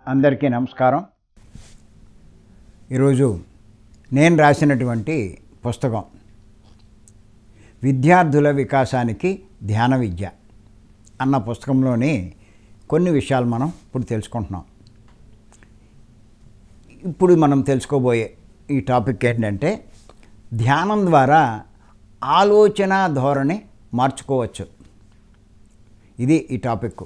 అందరికీ నమస్కారం ఈరోజు నేను రాసినటువంటి పుస్తకం విద్యార్థుల వికాసానికి ధ్యాన విద్య అన్న పుస్తకంలోని కొన్ని విషయాలు మనం ఇప్పుడు తెలుసుకుంటున్నాం ఇప్పుడు మనం తెలుసుకోబోయే ఈ టాపిక్ ఏంటంటే ధ్యానం ద్వారా ఆలోచన ధోరణి మార్చుకోవచ్చు ఇది ఈ టాపిక్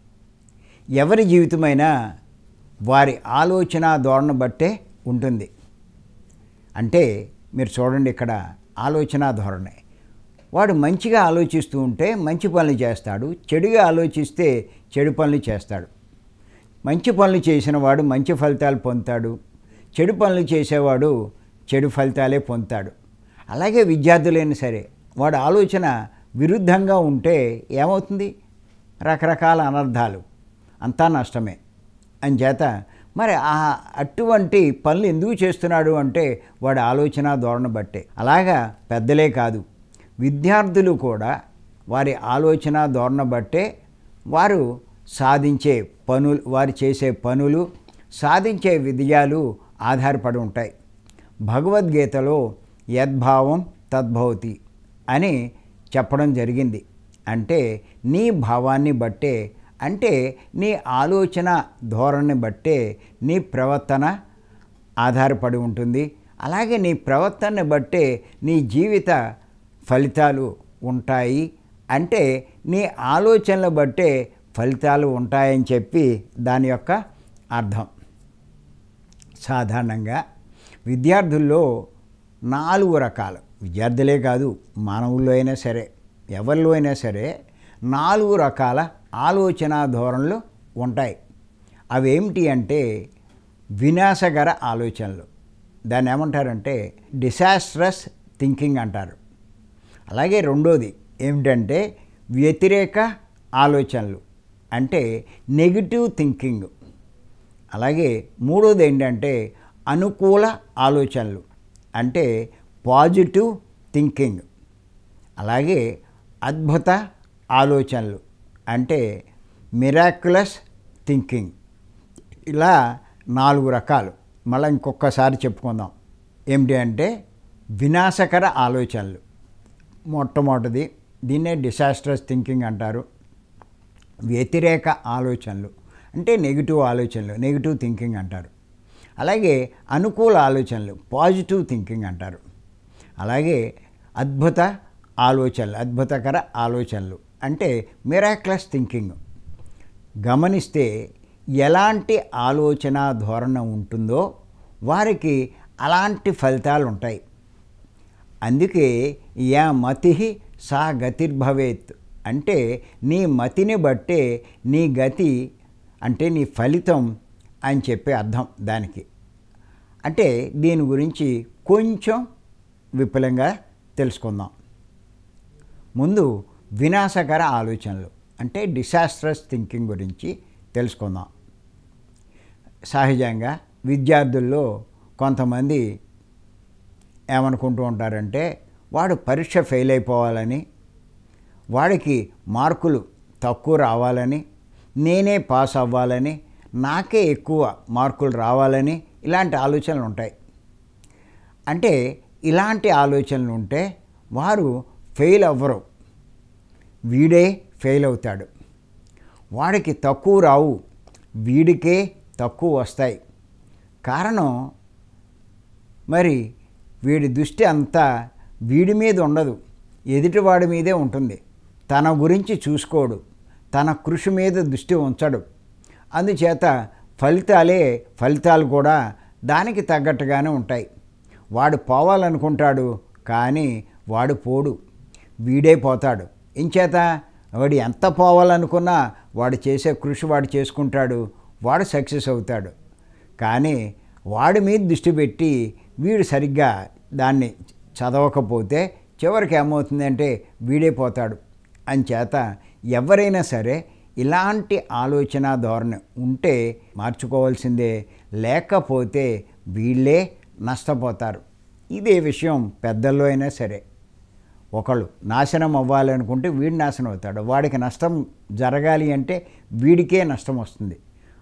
ఎవరి జీవితమైనా వారి ఆలోచన ధోరణి బట్టే ఉంటుంది అంటే మీరు చూడండి ఇక్కడ ఆలోచన ధోరణి వాడు మంచిగా ఆలోచిస్తూ ఉంటే మంచి పనులు చేస్తాడు చెడుగా ఆలోచిస్తే చెడు పనులు చేస్తాడు మంచి పనులు చేసిన వాడు మంచి ఫలితాలు పొందుతాడు చెడు పనులు చేసేవాడు చెడు ఫలితాలే పొందుతాడు అలాగే విద్యార్థులైనా సరే వాడు ఆలోచన విరుద్ధంగా ఉంటే ఏమవుతుంది రకరకాల అనర్థాలు అంతా నష్టమే అంచేత మరి ఆ అటువంటి పనులు ఎందుకు చేస్తున్నాడు అంటే వాడి ఆలోచన ధోరణి బట్టే అలాగా పెద్దలే కాదు విద్యార్థులు కూడా వారి ఆలోచన ధోరణి బట్టే వారు సాధించే పనులు వారు చేసే పనులు సాధించే విజయాలు ఆధారపడి ఉంటాయి భగవద్గీతలో యద్భావం తద్భవతి అని చెప్పడం జరిగింది అంటే నీ భావాన్ని బట్టే అంటే నీ ఆలోచన ధోరణి బట్టే నీ ప్రవర్తన ఆధారపడి ఉంటుంది అలాగే నీ ప్రవర్తనని బట్టే నీ జీవిత ఫలితాలు ఉంటాయి అంటే నీ ఆలోచనలు బట్టే ఫలితాలు ఉంటాయని చెప్పి దాని యొక్క అర్థం సాధారణంగా విద్యార్థుల్లో నాలుగు రకాలు విద్యార్థులే కాదు మానవుల్లో అయినా సరే ఎవరిలో అయినా సరే నాలుగు రకాల ఆలోచన ధోరణులు ఉంటాయి అవేమిటి అంటే వినాశకర ఆలోచనలు దాన్ని ఏమంటారంటే డిసాస్ట్రస్ థింకింగ్ అంటారు అలాగే రెండోది ఏమిటంటే వ్యతిరేక ఆలోచనలు అంటే నెగిటివ్ థింకింగ్ అలాగే మూడోది ఏంటంటే అనుకూల ఆలోచనలు అంటే పాజిటివ్ థింకింగ్ అలాగే అద్భుత ఆలోచనలు అంటే మిరాక్యులస్ థింకింగ్ ఇలా నాలుగు రకాలు మళ్ళీ ఇంకొకసారి చెప్పుకుందాం ఏమిటి అంటే వినాశకర ఆలోచనలు మొట్టమొదటిది దీన్నే డిసాస్ట్రస్ థింకింగ్ అంటారు వ్యతిరేక ఆలోచనలు అంటే నెగిటివ్ ఆలోచనలు నెగిటివ్ థింకింగ్ అంటారు అలాగే అనుకూల ఆలోచనలు పాజిటివ్ థింకింగ్ అంటారు అలాగే అద్భుత ఆలోచనలు అద్భుతకర ఆలోచనలు అంటే మిరాక్లస్ థింకింగ్ గమనిస్తే ఎలాంటి ఆలోచన ధోరణ ఉంటుందో వారికి అలాంటి ఫలితాలు ఉంటాయి అందుకే యా మతి సా గతిర్భవేత్ అంటే నీ మతిని బట్టే నీ గతి అంటే నీ ఫలితం అని చెప్పే అర్థం దానికి అంటే దీని గురించి కొంచెం విపులంగా తెలుసుకుందాం ముందు వినాశకర ఆలోచనలు అంటే డిసాస్ట్రస్ థింకింగ్ గురించి తెలుసుకుందాం సహజంగా విద్యార్థుల్లో కొంతమంది ఏమనుకుంటూ ఉంటారంటే వాడు పరీక్ష ఫెయిల్ అయిపోవాలని వాడికి మార్కులు తక్కువ రావాలని నేనే పాస్ అవ్వాలని నాకే ఎక్కువ మార్కులు రావాలని ఇలాంటి ఆలోచనలు ఉంటాయి అంటే ఇలాంటి ఆలోచనలు ఉంటే వారు ఫెయిల్ అవ్వరు వీడే ఫెయిల్ అవుతాడు వాడికి తక్కువ రావు వీడికే తక్కువ వస్తాయి కారణం మరి వీడి దృష్టి అంతా వీడి మీద ఉండదు ఎదుటివాడి మీదే ఉంటుంది తన గురించి చూసుకోడు తన కృషి మీద దృష్టి ఉంచడు అందుచేత ఫలితాలే ఫలితాలు కూడా దానికి తగ్గట్టుగానే ఉంటాయి వాడు పోవాలనుకుంటాడు కానీ వాడు పోడు వీడే పోతాడు ఇంచేత వాడు ఎంత పోవాలనుకున్నా వాడు చేసే కృషి వాడు చేసుకుంటాడు వాడు సక్సెస్ అవుతాడు కానీ వాడి మీద దృష్టి పెట్టి వీడు సరిగ్గా దాన్ని చదవకపోతే చివరికి ఏమవుతుందంటే వీడే పోతాడు అంచేత ఎవరైనా సరే ఇలాంటి ఆలోచన ధోరణి ఉంటే మార్చుకోవాల్సిందే లేకపోతే వీళ్ళే నష్టపోతారు ఇదే విషయం పెద్దల్లో అయినా సరే ఒకళ్ళు నాశనం అవ్వాలనుకుంటే వీడు నాశనం అవుతాడు వాడికి నష్టం జరగాలి అంటే వీడికే నష్టం వస్తుంది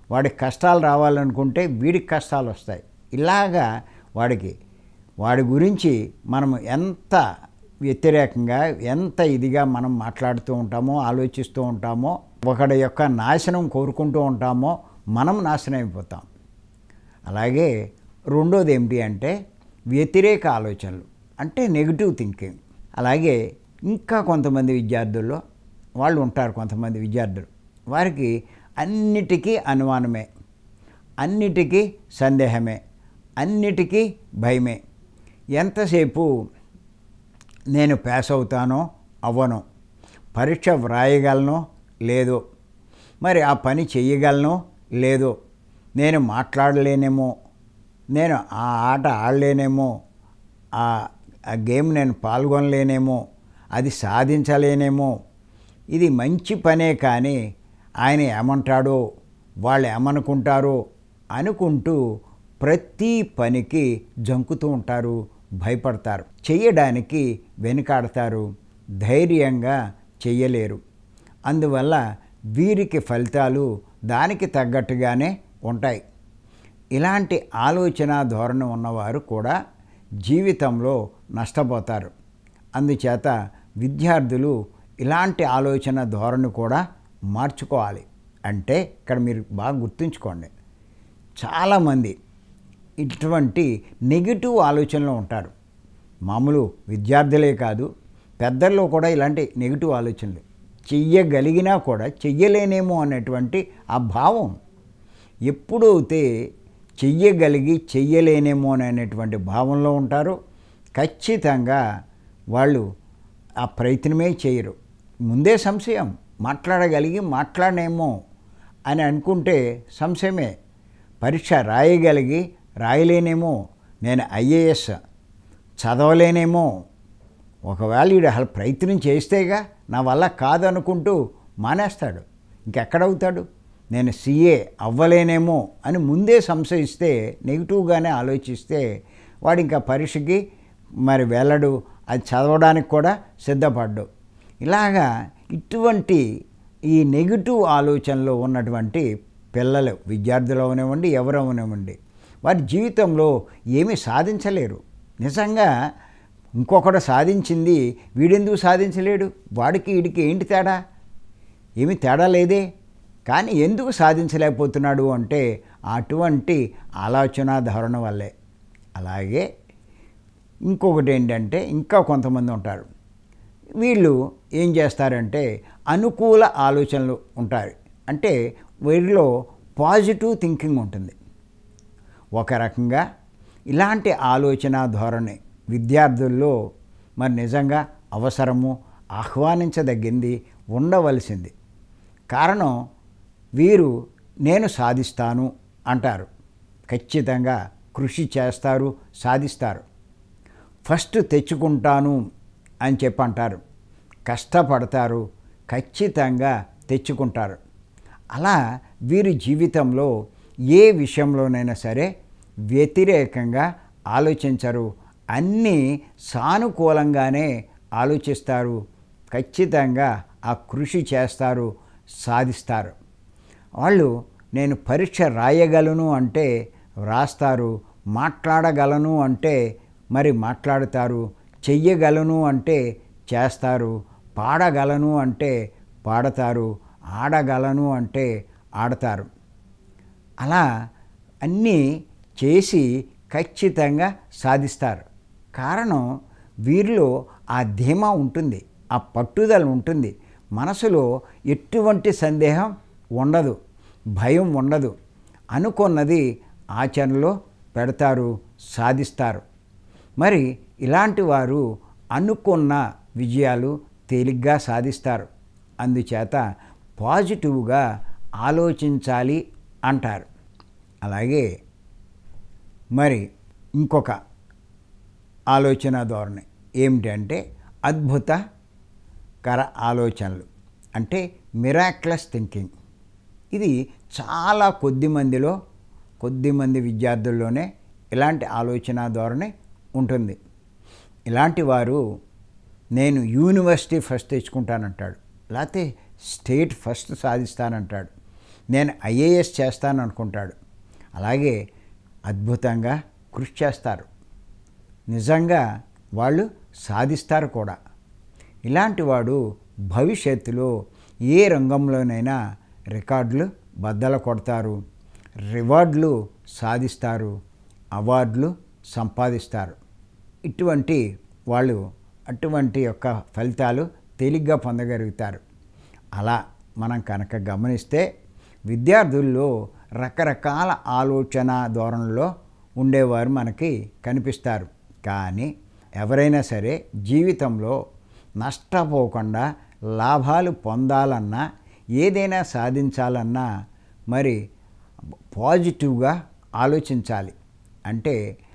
వాడికి కష్టాలు రావాలనుకుంటే వీడికి కష్టాలు వస్తాయి ఇలాగా వాడికి వాడి గురించి మనం ఎంత వ్యతిరేకంగా ఎంత ఇదిగా మనం మాట్లాడుతూ ఉంటామో ఆలోచిస్తూ ఉంటామో ఒకడి యొక్క నాశనం కోరుకుంటూ ఉంటామో మనం నాశనం అయిపోతాం అలాగే రెండోది ఏమిటి అంటే వ్యతిరేక ఆలోచనలు అంటే నెగిటివ్ థింకింగ్ అలాగే ఇంకా కొంతమంది విద్యార్థుల్లో వాళ్ళు ఉంటారు కొంతమంది విద్యార్థులు వారికి అన్నిటికీ అనుమానమే అన్నిటికీ సందేహమే అన్నిటికీ భయమే ఎంతసేపు నేను పాస్ అవుతానో అవ్వను పరీక్ష వ్రాయగలను లేదో మరి ఆ పని చెయ్యగలను లేదో నేను మాట్లాడలేనేమో నేను ఆ ఆట ఆడలేనేమో ఆ ఆ గేమ్ నేను పాల్గొనలేనేమో అది సాధించలేనేమో ఇది మంచి పనే కానీ ఆయన ఏమంటాడో వాళ్ళు ఏమనుకుంటారో అనుకుంటూ ప్రతి పనికి జంకుతూ ఉంటారు భయపడతారు చెయ్యడానికి వెనుకాడతారు ధైర్యంగా చెయ్యలేరు అందువల్ల వీరికి ఫలితాలు దానికి తగ్గట్టుగానే ఉంటాయి ఇలాంటి ఆలోచన ధోరణి ఉన్నవారు కూడా జీవితంలో నష్టపోతారు అందుచేత విద్యార్థులు ఇలాంటి ఆలోచన ధోరణి కూడా మార్చుకోవాలి అంటే ఇక్కడ మీరు బాగా గుర్తుంచుకోండి చాలామంది ఇటువంటి నెగిటివ్ ఆలోచనలు ఉంటారు మామూలు విద్యార్థులే కాదు పెద్దల్లో కూడా ఇలాంటి నెగిటివ్ ఆలోచనలు చెయ్యగలిగినా కూడా చెయ్యలేనేమో అనేటువంటి ఆ భావం ఎప్పుడైతే చెయ్యగలిగి చెయ్యలేనేమో అనేటువంటి భావంలో ఉంటారో ఖచ్చితంగా వాళ్ళు ఆ ప్రయత్నమే చేయరు ముందే సంశయం మాట్లాడగలిగి మాట్లాడనేమో అని అనుకుంటే సంశయమే పరీక్ష రాయగలిగి రాయలేనేమో నేను ఐఏఎస్ చదవలేనేమో ఒకవేళ వీడు అసలు ప్రయత్నం చేస్తేగా నా వల్ల కాదనుకుంటూ మానేస్తాడు ఇంకెక్కడవుతాడు నేను సీఏ అవ్వలేనేమో అని ముందే సంశయిస్తే నెగిటివ్గానే ఆలోచిస్తే వాడు ఇంకా పరీక్షకి మరి వెళ్ళడు అది చదవడానికి కూడా సిద్ధపడ్డు ఇలాగా ఇటువంటి ఈ నెగిటివ్ ఆలోచనలో ఉన్నటువంటి పిల్లలు విద్యార్థులు అవనివ్వండి ఎవరు అవనివ్వండి వారి జీవితంలో ఏమీ సాధించలేరు నిజంగా ఇంకొకడు సాధించింది వీడెందుకు సాధించలేడు వాడికి వీడికి ఏంటి తేడా ఏమి తేడా లేదే కానీ ఎందుకు సాధించలేకపోతున్నాడు అంటే అటువంటి ఆలోచన ధోరణ వల్లే అలాగే ఇంకొకటి ఏంటంటే ఇంకా కొంతమంది ఉంటారు వీళ్ళు ఏం చేస్తారంటే అనుకూల ఆలోచనలు ఉంటారు అంటే వీరిలో పాజిటివ్ థింకింగ్ ఉంటుంది ఒక రకంగా ఇలాంటి ఆలోచన ధోరణి విద్యార్థుల్లో మరి నిజంగా అవసరము ఆహ్వానించదగింది ఉండవలసింది కారణం వీరు నేను సాధిస్తాను అంటారు ఖచ్చితంగా కృషి చేస్తారు సాధిస్తారు ఫస్ట్ తెచ్చుకుంటాను అని చెప్పి అంటారు కష్టపడతారు ఖచ్చితంగా తెచ్చుకుంటారు అలా వీరి జీవితంలో ఏ విషయంలోనైనా సరే వ్యతిరేకంగా ఆలోచించరు అన్నీ సానుకూలంగానే ఆలోచిస్తారు ఖచ్చితంగా ఆ కృషి చేస్తారు సాధిస్తారు వాళ్ళు నేను పరీక్ష రాయగలను అంటే వ్రాస్తారు మాట్లాడగలను అంటే మరి మాట్లాడతారు చెయ్యగలను అంటే చేస్తారు పాడగలను అంటే పాడతారు ఆడగలను అంటే ఆడతారు అలా అన్నీ చేసి ఖచ్చితంగా సాధిస్తారు కారణం వీరిలో ఆ ధీమా ఉంటుంది ఆ పట్టుదల ఉంటుంది మనసులో ఎటువంటి సందేహం ఉండదు భయం ఉండదు అనుకున్నది ఆచరణలో పెడతారు సాధిస్తారు మరి ఇలాంటి వారు అనుకున్న విజయాలు తేలిగ్గా సాధిస్తారు అందుచేత పాజిటివ్గా ఆలోచించాలి అంటారు అలాగే మరి ఇంకొక ఆలోచన ధోరణి ఏమిటంటే అద్భుతకర ఆలోచనలు అంటే మిరాక్లస్ థింకింగ్ ఇది చాలా కొద్ది మందిలో కొద్ది మంది విద్యార్థుల్లోనే ఇలాంటి ఆలోచన ధోరణి ఉంటుంది ఇలాంటి వారు నేను యూనివర్సిటీ ఫస్ట్ తెచ్చుకుంటానంటాడు లేకపోతే స్టేట్ ఫస్ట్ సాధిస్తానంటాడు నేను ఐఏఎస్ చేస్తాను అనుకుంటాడు అలాగే అద్భుతంగా కృషి చేస్తారు నిజంగా వాళ్ళు సాధిస్తారు కూడా ఇలాంటి వాడు భవిష్యత్తులో ఏ రంగంలోనైనా రికార్డులు బద్దలు కొడతారు రివార్డులు సాధిస్తారు అవార్డులు సంపాదిస్తారు ఇటువంటి వాళ్ళు అటువంటి యొక్క ఫలితాలు తేలిగ్గా పొందగలుగుతారు అలా మనం కనుక గమనిస్తే విద్యార్థుల్లో రకరకాల ఆలోచన ధోరణిలో ఉండేవారు మనకి కనిపిస్తారు కానీ ఎవరైనా సరే జీవితంలో నష్టపోకుండా లాభాలు పొందాలన్నా ఏదైనా సాధించాలన్నా మరి పాజిటివ్గా ఆలోచించాలి అంటే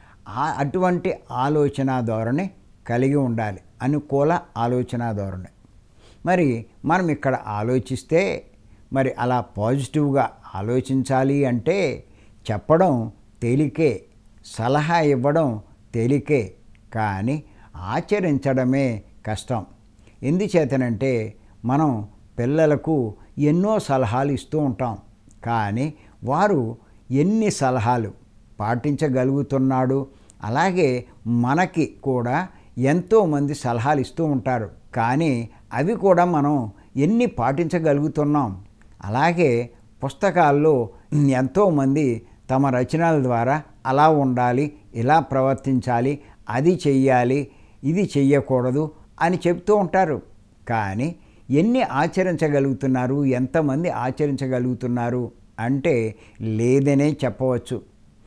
ఆ అటువంటి ఆలోచన ధోరణి కలిగి ఉండాలి అనుకూల ఆలోచన ధోరణి మరి మనం ఇక్కడ ఆలోచిస్తే మరి అలా పాజిటివ్గా ఆలోచించాలి అంటే చెప్పడం తేలికే సలహా ఇవ్వడం తేలికే కానీ ఆచరించడమే కష్టం ఎందుచేతనంటే మనం పిల్లలకు ఎన్నో సలహాలు ఇస్తూ ఉంటాం కానీ వారు ఎన్ని సలహాలు పాటించగలుగుతున్నాడు అలాగే మనకి కూడా ఎంతోమంది సలహాలు ఇస్తూ ఉంటారు కానీ అవి కూడా మనం ఎన్ని పాటించగలుగుతున్నాం అలాగే పుస్తకాల్లో ఎంతోమంది తమ రచనల ద్వారా అలా ఉండాలి ఇలా ప్రవర్తించాలి అది చెయ్యాలి ఇది చెయ్యకూడదు అని చెప్తూ ఉంటారు కానీ ఎన్ని ఆచరించగలుగుతున్నారు ఎంతమంది ఆచరించగలుగుతున్నారు అంటే లేదనే చెప్పవచ్చు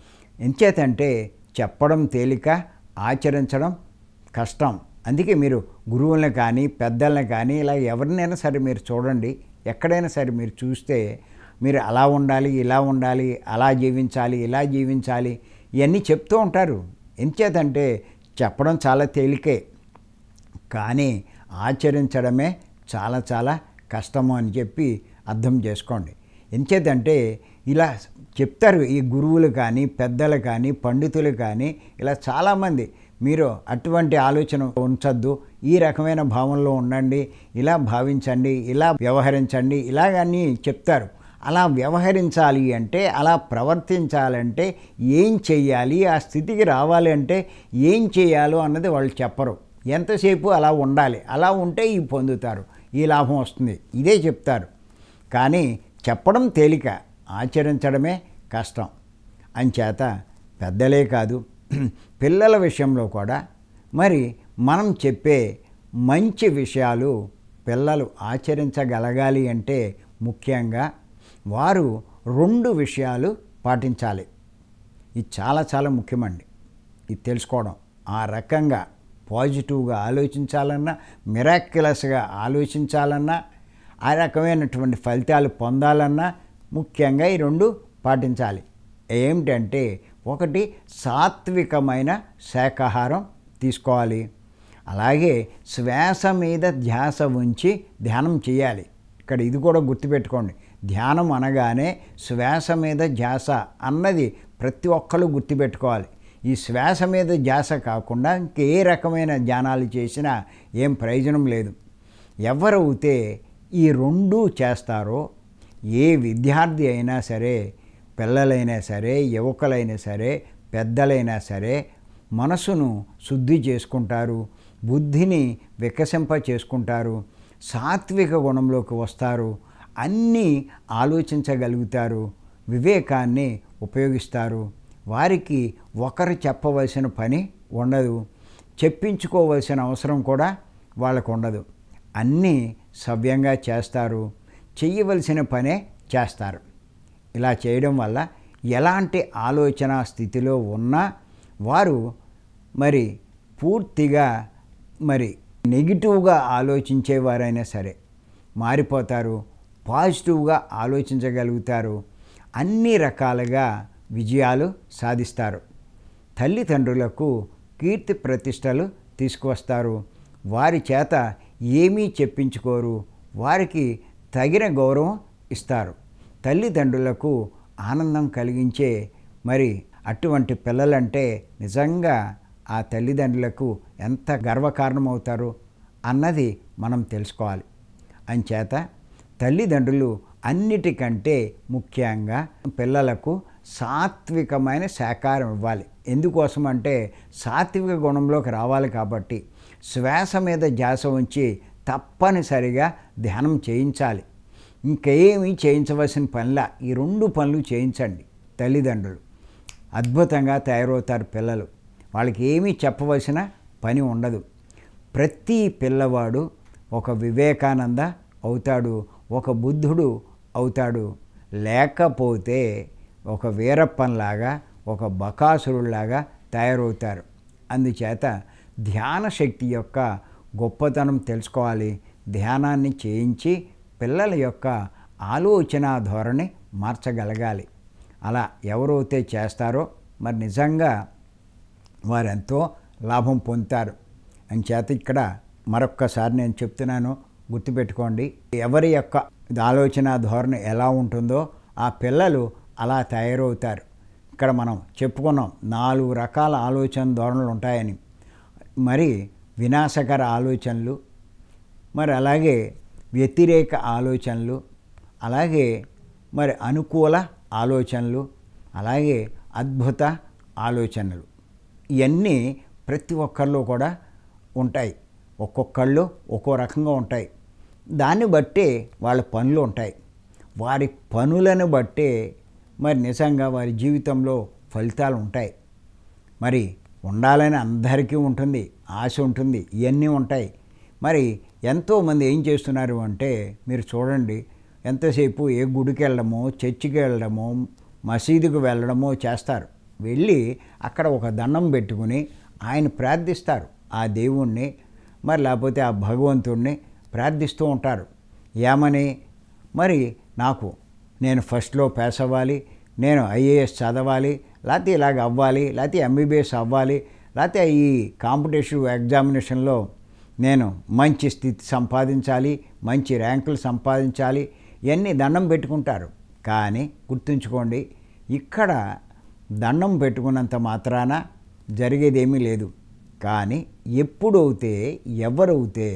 ఎంచేతంటే చెప్పడం తేలిక ఆచరించడం కష్టం అందుకే మీరు గురువులను కానీ పెద్దలను కానీ ఇలా ఎవరినైనా సరే మీరు చూడండి ఎక్కడైనా సరే మీరు చూస్తే మీరు అలా ఉండాలి ఇలా ఉండాలి అలా జీవించాలి ఇలా జీవించాలి ఇవన్నీ చెప్తూ ఉంటారు ఎంచేతంటే చెప్పడం చాలా తేలికే కానీ ఆచరించడమే చాలా చాలా కష్టము అని చెప్పి అర్థం చేసుకోండి ఎంచేతంటే ఇలా చెప్తారు ఈ గురువులు కానీ పెద్దలు కానీ పండితులు కానీ ఇలా చాలామంది మీరు అటువంటి ఆలోచన ఉంచద్దు ఈ రకమైన భావనలో ఉండండి ఇలా భావించండి ఇలా వ్యవహరించండి ఇలాగని చెప్తారు అలా వ్యవహరించాలి అంటే అలా ప్రవర్తించాలంటే ఏం చెయ్యాలి ఆ స్థితికి రావాలి అంటే ఏం చేయాలో అన్నది వాళ్ళు చెప్పరు ఎంతసేపు అలా ఉండాలి అలా ఉంటే ఈ పొందుతారు ఈ లాభం వస్తుంది ఇదే చెప్తారు కానీ చెప్పడం తేలిక ఆచరించడమే కష్టం అంచేత పెద్దలే కాదు పిల్లల విషయంలో కూడా మరి మనం చెప్పే మంచి విషయాలు పిల్లలు ఆచరించగలగాలి అంటే ముఖ్యంగా వారు రెండు విషయాలు పాటించాలి ఇది చాలా చాలా ముఖ్యమండి ఇది తెలుసుకోవడం ఆ రకంగా పాజిటివ్గా ఆలోచించాలన్నా మిరాక్యులస్గా ఆలోచించాలన్నా ఆ రకమైనటువంటి ఫలితాలు పొందాలన్నా ముఖ్యంగా ఈ రెండు పాటించాలి ఏమిటంటే ఒకటి సాత్వికమైన శాకాహారం తీసుకోవాలి అలాగే శ్వాస మీద ధ్యాస ఉంచి ధ్యానం చేయాలి ఇక్కడ ఇది కూడా గుర్తుపెట్టుకోండి ధ్యానం అనగానే శ్వాస మీద ధ్యాస అన్నది ప్రతి ఒక్కరు గుర్తుపెట్టుకోవాలి ఈ శ్వాస మీద ధ్యాస కాకుండా ఇంకే రకమైన ధ్యానాలు చేసినా ఏం ప్రయోజనం లేదు ఎవరైతే ఈ రెండూ చేస్తారో ఏ విద్యార్థి అయినా సరే పిల్లలైనా సరే యువకులైనా సరే పెద్దలైనా సరే మనసును శుద్ధి చేసుకుంటారు బుద్ధిని వికసింప చేసుకుంటారు సాత్విక గుణంలోకి వస్తారు అన్నీ ఆలోచించగలుగుతారు వివేకాన్ని ఉపయోగిస్తారు వారికి ఒకరు చెప్పవలసిన పని ఉండదు చెప్పించుకోవలసిన అవసరం కూడా వాళ్ళకు ఉండదు అన్నీ సవ్యంగా చేస్తారు చెయ్యవలసిన పనే చేస్తారు ఇలా చేయడం వల్ల ఎలాంటి ఆలోచన స్థితిలో ఉన్నా వారు మరి పూర్తిగా మరి నెగిటివ్గా ఆలోచించేవారైనా సరే మారిపోతారు పాజిటివ్గా ఆలోచించగలుగుతారు అన్ని రకాలుగా విజయాలు సాధిస్తారు తల్లిదండ్రులకు కీర్తి ప్రతిష్టలు తీసుకువస్తారు వారి చేత ఏమీ చెప్పించుకోరు వారికి తగిన గౌరవం ఇస్తారు తల్లిదండ్రులకు ఆనందం కలిగించే మరి అటువంటి పిల్లలంటే నిజంగా ఆ తల్లిదండ్రులకు ఎంత గర్వకారణమవుతారు అన్నది మనం తెలుసుకోవాలి అంచేత తల్లిదండ్రులు అన్నిటికంటే ముఖ్యంగా పిల్లలకు సాత్వికమైన శాకారం ఇవ్వాలి ఎందుకోసం అంటే సాత్విక గుణంలోకి రావాలి కాబట్టి శ్వాస మీద ధ్యాస ఉంచి తప్పనిసరిగా ధ్యానం చేయించాలి ఇంకేమీ చేయించవలసిన పనిలా ఈ రెండు పనులు చేయించండి తల్లిదండ్రులు అద్భుతంగా తయారవుతారు పిల్లలు వాళ్ళకి ఏమీ చెప్పవలసిన పని ఉండదు ప్రతి పిల్లవాడు ఒక వివేకానంద అవుతాడు ఒక బుద్ధుడు అవుతాడు లేకపోతే ఒక వీరప్పన్లాగా ఒక బకాసురులాగా తయారవుతారు అందుచేత ధ్యాన శక్తి యొక్క గొప్పతనం తెలుసుకోవాలి ధ్యానాన్ని చేయించి పిల్లల యొక్క ఆలోచన ధోరణి మార్చగలగాలి అలా ఎవరైతే చేస్తారో మరి నిజంగా వారెంతో లాభం పొందుతారు అని చేత ఇక్కడ మరొక్కసారి నేను చెప్తున్నాను గుర్తుపెట్టుకోండి ఎవరి యొక్క ఆలోచన ధోరణి ఎలా ఉంటుందో ఆ పిల్లలు అలా తయారవుతారు ఇక్కడ మనం చెప్పుకున్నాం నాలుగు రకాల ఆలోచన ధోరణులు ఉంటాయని మరి వినాశకర ఆలోచనలు మరి అలాగే వ్యతిరేక ఆలోచనలు అలాగే మరి అనుకూల ఆలోచనలు అలాగే అద్భుత ఆలోచనలు ఇవన్నీ ప్రతి ఒక్కరిలో కూడా ఉంటాయి ఒక్కొక్కళ్ళు ఒక్కో రకంగా ఉంటాయి దాన్ని బట్టే వాళ్ళ పనులు ఉంటాయి వారి పనులను బట్టే మరి నిజంగా వారి జీవితంలో ఫలితాలు ఉంటాయి మరి ఉండాలని అందరికీ ఉంటుంది ఆశ ఉంటుంది ఇవన్నీ ఉంటాయి మరి ఎంతోమంది ఏం చేస్తున్నారు అంటే మీరు చూడండి ఎంతసేపు ఏ గుడికి వెళ్ళడమో చర్చికి వెళ్ళడమో మసీదుకు వెళ్ళడమో చేస్తారు వెళ్ళి అక్కడ ఒక దండం పెట్టుకుని ఆయన ప్రార్థిస్తారు ఆ దేవుణ్ణి మరి లేకపోతే ఆ భగవంతుణ్ణి ప్రార్థిస్తూ ఉంటారు ఏమని మరి నాకు నేను ఫస్ట్లో పాస్ అవ్వాలి నేను ఐఏఎస్ చదవాలి లేకపోతే ఇలాగ అవ్వాలి లేకపోతే ఎంబీబీఎస్ అవ్వాలి లేకపోతే ఈ కాంపిటేటివ్ ఎగ్జామినేషన్లో నేను మంచి స్థితి సంపాదించాలి మంచి ర్యాంకులు సంపాదించాలి ఇవన్నీ దండం పెట్టుకుంటారు కానీ గుర్తుంచుకోండి ఇక్కడ దండం పెట్టుకున్నంత మాత్రాన జరిగేదేమీ లేదు కానీ ఎప్పుడైతే ఎవరైతే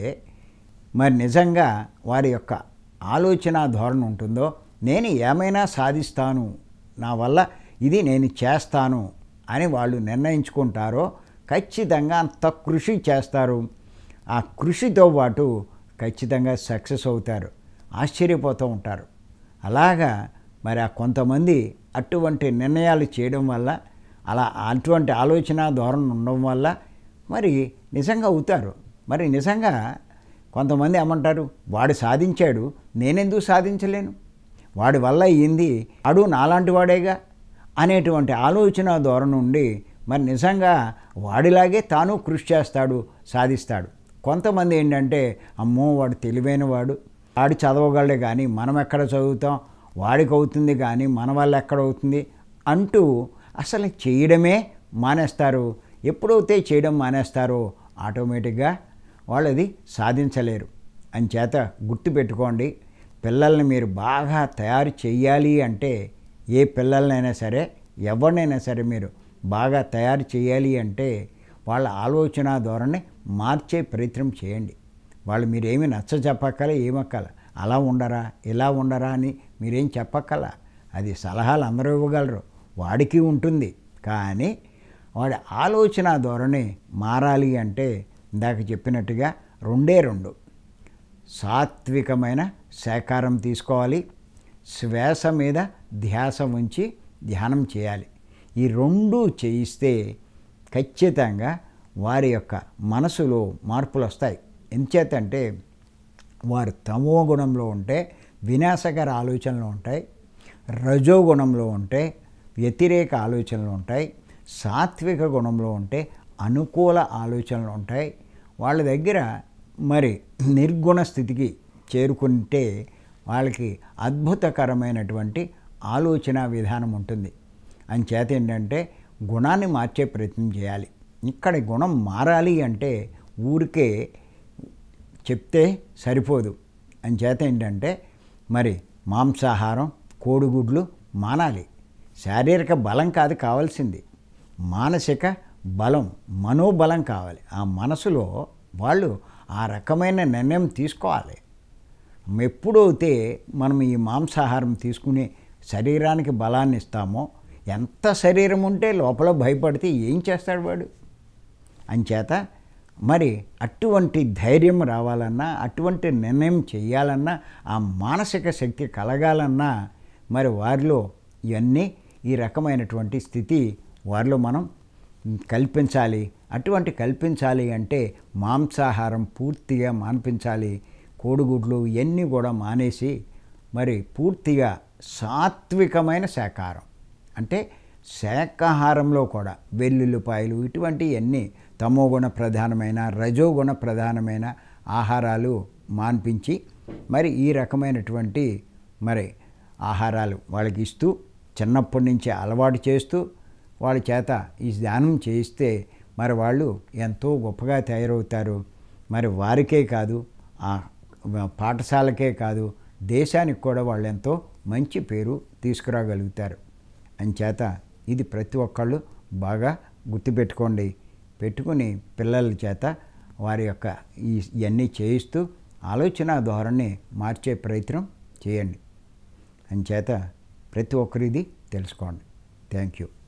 మరి నిజంగా వారి యొక్క ఆలోచన ధోరణి ఉంటుందో నేను ఏమైనా సాధిస్తాను నా వల్ల ఇది నేను చేస్తాను అని వాళ్ళు నిర్ణయించుకుంటారో ఖచ్చితంగా అంత కృషి చేస్తారు ఆ కృషితో పాటు ఖచ్చితంగా సక్సెస్ అవుతారు ఆశ్చర్యపోతూ ఉంటారు అలాగా మరి ఆ కొంతమంది అటువంటి నిర్ణయాలు చేయడం వల్ల అలా అటువంటి ఆలోచన ధోరణి ఉండడం వల్ల మరి నిజంగా అవుతారు మరి నిజంగా కొంతమంది ఏమంటారు వాడు సాధించాడు నేనెందుకు సాధించలేను వాడి వల్ల అయ్యింది వాడు నాలాంటి వాడేగా అనేటువంటి ఆలోచన ధోరణి ఉండి మరి నిజంగా వాడిలాగే తాను కృషి చేస్తాడు సాధిస్తాడు కొంతమంది ఏంటంటే అమ్మో వాడు తెలివైన వాడు వాడు చదవగలడే కానీ మనం ఎక్కడ చదువుతాం వాడికి అవుతుంది కానీ మన వల్ల ఎక్కడ అవుతుంది అంటూ అసలు చేయడమే మానేస్తారు ఎప్పుడైతే చేయడం మానేస్తారో ఆటోమేటిక్గా వాళ్ళది సాధించలేరు అంచేత గుర్తుపెట్టుకోండి పిల్లల్ని మీరు బాగా తయారు చేయాలి అంటే ఏ పిల్లలనైనా సరే ఎవరినైనా సరే మీరు బాగా తయారు చేయాలి అంటే వాళ్ళ ఆలోచన ధోరణి మార్చే ప్రయత్నం చేయండి వాళ్ళు మీరేమి నచ్చ చెప్పక్కల ఏమక్కల అలా ఉండరా ఇలా ఉండరా అని మీరేం చెప్పక్కల అది సలహాలు అందరూ ఇవ్వగలరు వాడికి ఉంటుంది కానీ వాడి ఆలోచన ధోరణి మారాలి అంటే ఇందాక చెప్పినట్టుగా రెండే రెండు సాత్వికమైన సేకారం తీసుకోవాలి శ్వాస మీద ధ్యాస ఉంచి ధ్యానం చేయాలి ఈ రెండు చేయిస్తే ఖచ్చితంగా వారి యొక్క మనసులో మార్పులు వస్తాయి ఎంచేతంటే వారు తమో గుణంలో ఉంటే వినాశకర ఆలోచనలు ఉంటాయి రజో గుణంలో ఉంటే వ్యతిరేక ఆలోచనలు ఉంటాయి సాత్విక గుణంలో ఉంటే అనుకూల ఆలోచనలు ఉంటాయి వాళ్ళ దగ్గర మరి నిర్గుణ స్థితికి చేరుకుంటే వాళ్ళకి అద్భుతకరమైనటువంటి ఆలోచన విధానం ఉంటుంది అంచేత ఏంటంటే గుణాన్ని మార్చే ప్రయత్నం చేయాలి ఇక్కడ గుణం మారాలి అంటే ఊరికే చెప్తే సరిపోదు అంచేత ఏంటంటే మరి మాంసాహారం కోడిగుడ్లు మానాలి శారీరక బలం కాదు కావాల్సింది మానసిక బలం మనోబలం కావాలి ఆ మనసులో వాళ్ళు ఆ రకమైన నిర్ణయం తీసుకోవాలి ఎప్పుడైతే మనం ఈ మాంసాహారం తీసుకుని శరీరానికి బలాన్ని ఇస్తామో ఎంత శరీరం ఉంటే లోపల భయపడితే ఏం చేస్తాడు వాడు అంచేత మరి అటువంటి ధైర్యం రావాలన్నా అటువంటి నిర్ణయం చేయాలన్నా ఆ మానసిక శక్తి కలగాలన్నా మరి వారిలో ఇవన్నీ ఈ రకమైనటువంటి స్థితి వారిలో మనం కల్పించాలి అటువంటి కల్పించాలి అంటే మాంసాహారం పూర్తిగా మాన్పించాలి కోడిగుడ్లు ఇవన్నీ కూడా మానేసి మరి పూర్తిగా సాత్వికమైన శాకాహారం అంటే శాకాహారంలో కూడా వెల్లుల్లిపాయలు ఇటువంటివన్నీ తమోగుణ ప్రధానమైన రజోగుణ ప్రధానమైన ఆహారాలు మాన్పించి మరి ఈ రకమైనటువంటి మరి ఆహారాలు వాళ్ళకి ఇస్తూ చిన్నప్పటి నుంచి అలవాటు చేస్తూ వాళ్ళ చేత ఈ ధ్యానం చేయిస్తే మరి వాళ్ళు ఎంతో గొప్పగా తయారవుతారు మరి వారికే కాదు ఆ పాఠశాలకే కాదు దేశానికి కూడా వాళ్ళు ఎంతో మంచి పేరు తీసుకురాగలుగుతారు అంచేత ఇది ప్రతి ఒక్కళ్ళు బాగా గుర్తుపెట్టుకోండి పెట్టుకుని పిల్లల చేత వారి యొక్క ఈ ఇవన్నీ చేయిస్తూ ఆలోచన ధోరణి మార్చే ప్రయత్నం చేయండి అంచేత ప్రతి ఒక్కరిది తెలుసుకోండి థ్యాంక్ యూ